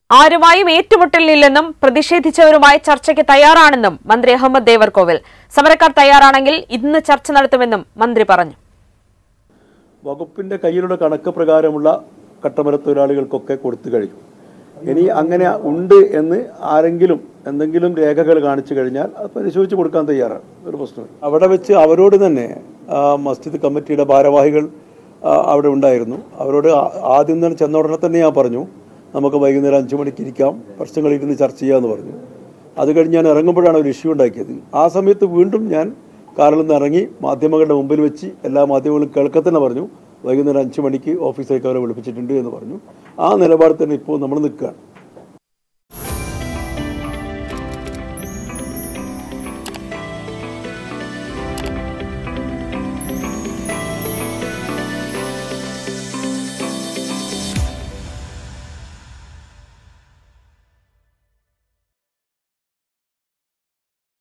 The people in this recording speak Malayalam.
ആരുമായും ഏറ്റുമുട്ടലില്ലെന്നും പ്രതിഷേധിച്ചവരുമായി ചർച്ചയ്ക്ക് തയ്യാറാണെന്നും മന്ത്രി അഹമ്മദ് ദേവർകോവിൽ സമരക്കാർ തയ്യാറാണെങ്കിൽ ഇന്ന് ചർച്ച നടത്തുമെന്നും മന്ത്രി പറഞ്ഞു വകുപ്പിന്റെ കയ്യിലുള്ള കണക്ക് പ്രകാരമുള്ള കട്ടമര തൊഴിലാളികൾക്കൊക്കെ കൊടുത്തു കഴിഞ്ഞു ഇനി അങ്ങനെ ഉണ്ട് എന്ന് ആരെങ്കിലും എന്തെങ്കിലും രേഖകൾ കാണിച്ചു കഴിഞ്ഞാൽ അത് പരിശോധിച്ച് കൊടുക്കാൻ തയ്യാറാണ് ഒരു പ്രശ്നമില്ല അവിടെ വെച്ച് അവരോട് തന്നെ ആ, മസ്ജിദ് കമ്മിറ്റിയുടെ ഭാരവാഹികൾ ആ, അവിടെ ഉണ്ടായിരുന്നു അവരോട് ആ- ആദ്യം തന്നെ ചെന്ന ഉടനെ തന്നെ ഞാൻ പറഞ്ഞു നമുക്ക് വൈകുന്നേരം അഞ്ചു മണിക്ക് ഇരിക്കാം പ്രശ്നങ്ങളിരുന്ന് ചർച്ച ചെയ്യാമെന്ന് പറഞ്ഞു അത് കഴിഞ്ഞ് ഞാൻ ഇറങ്ങുമ്പോഴാണ് ഒരു ഇഷ്യൂ ഉണ്ടാക്കിയത് ആ സമയത്ത് വീണ്ടും ഞാൻ കാറിൽ നിന്ന് ഇറങ്ങി മാധ്യമങ്ങളുടെ മുമ്പിൽ വെച്ച് എല്ലാ മാധ്യമങ്ങളും കേൾക്കത്തന്നെ പറഞ്ഞു വൈകുന്നേരം അഞ്ച് മണിക്ക് ഓഫീസിലേക്ക് അവരെ വിളിപ്പിച്ചിട്ടുണ്ട് എന്ന് പറഞ്ഞു ആ നിലപാട് തന്നെ ഇപ്പോൾ നമ്മൾ നിൽക്കുകയാണ്